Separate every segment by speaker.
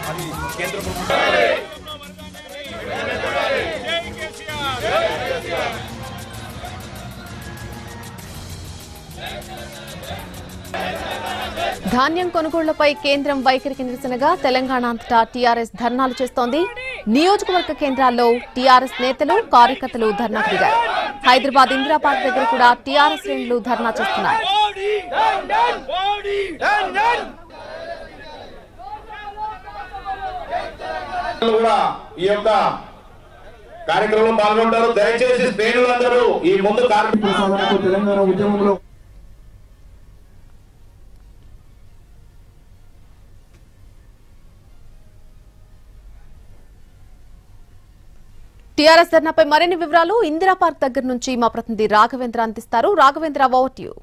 Speaker 1: అది కేంద్ర ప్రభుత్వం
Speaker 2: ధాన్యం కొనుగోళ్లపై కేంద్రం వైఖరికి నిరసనగా తెలంగాణ అంతటా టీఆర్ఎస్ ధర్నాలు చేస్తోంది నియోజకవర్గ కేంద్రాల్లో టీఆర్ఎస్ నేతలు కార్యకర్తలు ధర్నాకు దిగారు హైదరాబాద్ ఇందిరా పార్క్ దగ్గర కూడా టీఆర్ఎస్ శ్రేణులు ధర్నా చేస్తున్నారు
Speaker 3: కూడా ఈ యొక్క కార్యక్రమంలో పాల్గొంటారు దయచేసి శ్రేణులందరూ ఈ ముందు కార్మిక
Speaker 4: సాధనకు తెలంగాణ ఉద్యమంలో
Speaker 2: టీఆర్ఎస్ ధర్నాపై మరిన్ని వివరాలు ఇందిరా పార్క్ దగ్గర నుంచి మా ప్రతినిధి రాఘవేంద్ర అందిస్తారు రాఘవేంద్ర ఓవర్ యూ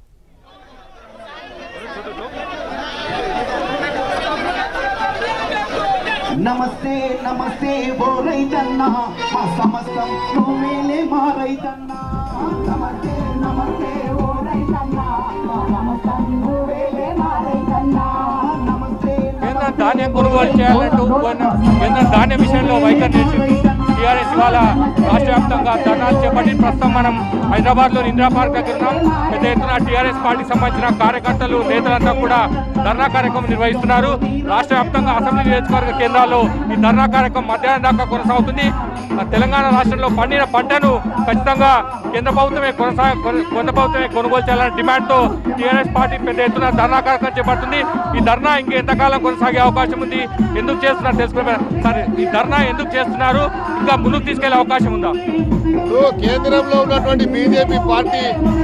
Speaker 4: నమస్తే నమస్తే ఓ రైతన్నా మా సమస్తం నువ్వేలే మా రైతన్నా నమస్తే నమస్తే ఓ రైతన్నా మా సమస్తం నువ్వేలే మా రైతన్నా నమస్తే
Speaker 5: కేంద్రం ధాన్యం కొనుగోలు చేయాలంటూ కొన్న- కేంద్రం ధాన్యం విషయంలో వైఖరి నిలిచింది టీఆర్ఎస్ ఇవాళ రాష్ట్ర వ్యాప్తంగా ధర్నాలు చేపట్టి ప్రస్తుతం మనం హైదరాబాద్లోని ఇందిరా పార్క్ దగ్గర ఉన్నాం పెద్ద ఎత్తున టీఆర్ఎస్ పార్టీకి సంబంధించిన కార్యకర్తలు నేతలంతా కూడా ధర్నా కార్యక్రమం నిర్వహిస్తున్నారు రాష్ట్ర వ్యాప్తంగా అసెంబ్లీ నియోజకవర్గ కేంద్రాల్లో ఈ ధర్నా కార్యక్రమం మధ్యాహ్నం దాకా కొనసాగుతుంది ఆ తెలంగాణ రాష్ట్రంలో పండిన పంటను ఖచ్చితంగా కేంద్ర ప్రభుత్వమే కొనసా కొన- కేంద్ర ప్రభుత్వమే కొనుగోలు చేయాలనే డిమాండ్తో టీఆర్ఎస్ పార్టీ పెద్ద ఎత్తున ధర్నా కార్యక్రమం చేపడుతుంది ఈ ధర్నా ఇంకెంతకాలం కొనసాగే అవకాశం ఉంది ఎందుకు చేస్తున్నారు తెలుసుకునే సరే ఈ ధర్నా ఎందుకు చేస్తున్నారు ఇంకా ముందుకు తీసుకెళ్లే అవకాశం ఉందా
Speaker 6: ఇప్పుడు కేంద్రంలో ఉన్నటువంటి బీజేపీ పార్టీ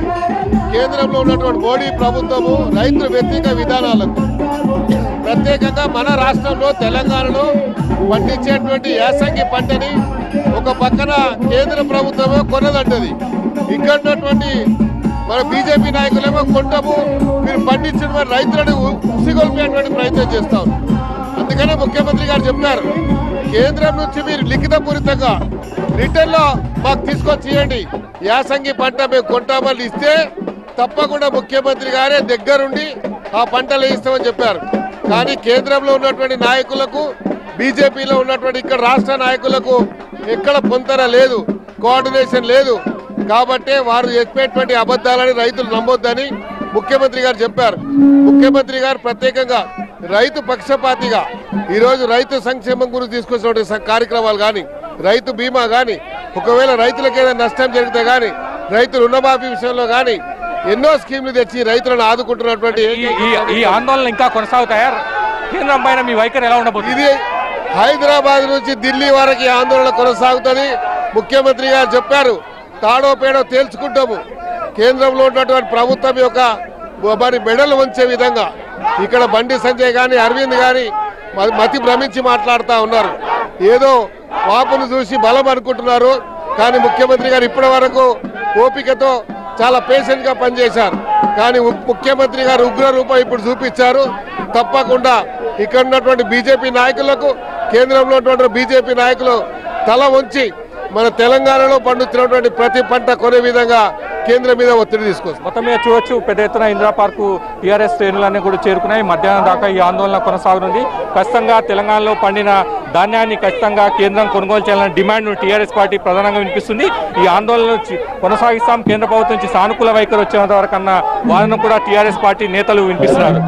Speaker 6: కేంద్రంలో ఉన్నటువంటి మోడీ ప్రభుత్వము రైతు వ్యతిరేక విధానాలకు ప్రత్యేకంగా మన రాష్ట్రంలో తెలంగాణలో పండించేటువంటి యాసంగి పంటని ఒక పక్కన కేంద్ర ప్రభుత్వమే కొనదంటది ఇక్కడ ఉన్నటువంటి మన బీజేపీ నాయకులేమో కొంటాము మీరు పండించిన మరి రైతులను ఉసిగొల్పేటువంటి ప్రయత్నం చేస్తాం అందుకనే ముఖ్యమంత్రి గారు చెప్పారు కేంద్రం నుంచి మీరు లిఖితపూరితంగా రిటర్న్ లో మాకు తీసుకొచ్చి ఇవ్వండి యాసంగి పంట మేము కొంటామని ఇస్తే తప్పకుండా ముఖ్యమంత్రి గారే దగ్గరుండి ఆ పంటలు వేయిస్తామని చెప్పారు కానీ కేంద్రంలో ఉన్నటువంటి నాయకులకు బీజేపీలో ఉన్నటువంటి ఇక్కడ రాష్ట్ర నాయకులకు ఎక్కడ పొంతన లేదు కోఆర్డినేషన్ లేదు కాబట్టే వారు చెప్పేటువంటి అబద్ధాలని రైతులు నమ్మొద్దని ముఖ్యమంత్రి గారు చెప్పారు ముఖ్యమంత్రి గారు ప్రత్యేకంగా రైతు పక్షపాతిగా ఈరోజు రైతు సంక్షేమం గురించి తీసుకొచ్చినటువంటి స- కార్యక్రమాలు కానీ రైతు బీమా కానీ ఒకవేళ రైతులకు ఏదైనా నష్టం జరిగితే కానీ రైతు రుణమాఫీ విషయంలో కానీ ఎన్నో స్కీమ్లు తెచ్చి రైతులను ఆదుకుంటున్నటువంటి
Speaker 5: ఈ ఈ- ఈ ఆందోళన ఇంకా కొనసాగుతాయా కేంద్రం పైన మీ వైఖరి ఎలా ఉండబోతుంది
Speaker 6: ఇది హైదరాబాద్ నుంచి ఢిల్లీ వరకు ఈ ఆందోళన కొనసాగుతుంది ముఖ్యమంత్రి గారు చెప్పారు తాడో పేడో తేల్చుకుంటాము కేంద్రంలో ఉన్నటువంటి ప్రభుత్వం యొక్క మరి మెడలు వంచే విధంగా ఇక్కడ బండి సంజయ్ గాని అరవింద్ గాని మ- మతి భ్రమించి మాట్లాడుతూ ఉన్నారు ఏదో వాపును చూసి బలం అనుకుంటున్నారు కానీ ముఖ్యమంత్రి గారు ఇప్పటి వరకు ఓపికతో చాలా పేషెంట్ గా పనిచేశారు కానీ ఉ- ముఖ్యమంత్రి గారు ఉగ్ర రూపం ఇప్పుడు చూపించారు తప్పకుండా ఇక్కడ ఉన్నటువంటి బీజేపీ నాయకులకు కేంద్రంలో ఉన్నటువంటి బీజేపీ నాయకులు తల వంచి మన తెలంగాణలో పండుతున్నటువంటి ప్రతి పంట కొనే విధంగా కేంద్రం మీద ఒత్తిడి తీసుకొస్తారు
Speaker 5: మొత్తం మీద చూడొచ్చు పెద్ద ఎత్తున ఇందిరా పార్కు టీఆర్ఎస్ శ్రేణులన్నీ కూడా చేరుకున్నాయి మధ్యాహ్నం దాకా ఈ ఆందోళన కొనసాగనుంది ఖచ్చితంగా తెలంగాణలో పండిన ధాన్యాన్ని ఖచ్చితంగా కేంద్రం కొనుగోలు చేయాలనే డిమాండ్ టీఆర్ఎస్ పార్టీ ప్రధానంగా వినిపిస్తుంది ఈ ఆందోళన చి- కొనసాగిస్తాం కేంద్ర ప్రభుత్వం నుంచి సానుకూల వైఖరి వచ్చేంత వరకు అన్న వాదన కూడా టీఆర్ఎస్ పార్టీ నేతలు వినిపిస్తున్నారు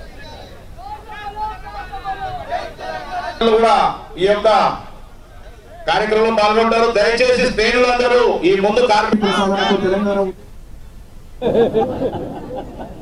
Speaker 3: కూడా ఈ యొక్క కార్యక్రమంలో పాల్గొంటారు దయచేసి శ్రేణులందరూ ఈ ముందు కార్మికుల
Speaker 4: సాధనకు తెలంగాణ